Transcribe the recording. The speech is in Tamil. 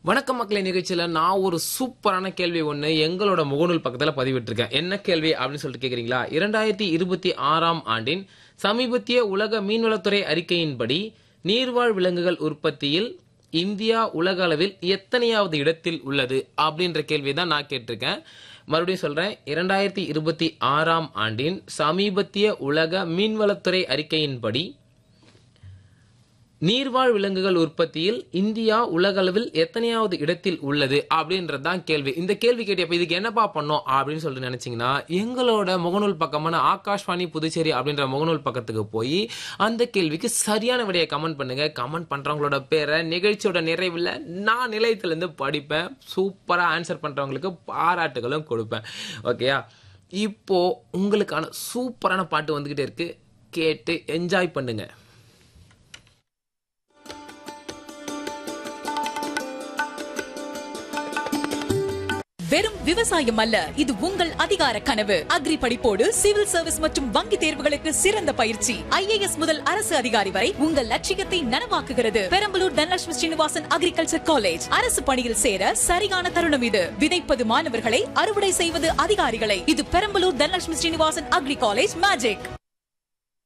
வணக்கம் மக்களே நிகழ்ச்சியில நான் ஒரு சூப்பரான கேள்வி ஒண்ணு எங்களோட முகநூல் பக்கத்துல பதிவிட்டிருக்கேன் என்ன கேள்வி அப்படின்னு சொல்லிட்டு கேக்குறீங்களா இரண்டாயிரத்தி இருபத்தி ஆறாம் ஆண்டின் சமீபத்திய உலக மீன்வளத்துறை அறிக்கையின்படி நீர்வாழ் விலங்குகள் உற்பத்தியில் இந்தியா உலக அளவில் எத்தனையாவது இடத்தில் உள்ளது அப்படின்ற கேள்வி தான் நான் கேட்டிருக்கேன் மறுபடியும் சொல்றேன் இரண்டாயிரத்தி இருபத்தி ஆறாம் ஆண்டின் சமீபத்திய உலக மீன்வளத்துறை அறிக்கையின்படி நீர்வாழ் விலங்குகள் உற்பத்தியில் இந்தியா உலகளவில் எத்தனையாவது இடத்தில் உள்ளது அப்படின்றது தான் கேள்வி இந்த கேள்வி கேட்டப்ப இதுக்கு என்னப்பா பண்ணோம் அப்படின்னு சொல்லிட்டு நினைச்சீங்கன்னா எங்களோட முகநூல் பக்கமான ஆகாஷ்வாணி புதுச்சேரி அப்படின்ற முகநூல் பக்கத்துக்கு போய் அந்த கேள்விக்கு சரியான விடையை கமெண்ட் பண்ணுங்க கமெண்ட் பண்றவங்களோட பேரை நிகழ்ச்சியோட நிறைவில் நான் நிலையத்திலேருந்து படிப்பேன் சூப்பரா ஆன்சர் பண்றவங்களுக்கு பாராட்டுகளும் கொடுப்பேன் ஓகேயா இப்போ உங்களுக்கான சூப்பரான பாட்டு வந்துகிட்டே இருக்கு கேட்டு என்ஜாய் பண்ணுங்க வெறும் விவசாயம் அல்ல இது உங்கள் அதிகார கனவு அக்ரி படிப்போடு சிவில் சர்வீஸ் மற்றும் வங்கி தேர்வுகளுக்கு சிறந்த பயிற்சி ஐஏஎஸ் முதல் அரசு அதிகாரி வரை உங்கள் லட்சியத்தை நனவாக்குகிறது பெரம்பலூர் தனலட்சுமி ஸ்ரீனிவாசன் அக்ரிகல்ச்சர் காலேஜ் அரசு பணியில் சேர சரியான தருணம் இது விதைப்பது மாணவர்களை அறுவடை செய்வது அதிகாரிகளை இது Perambalur Dhanalakshmi Srinivasan agri college magic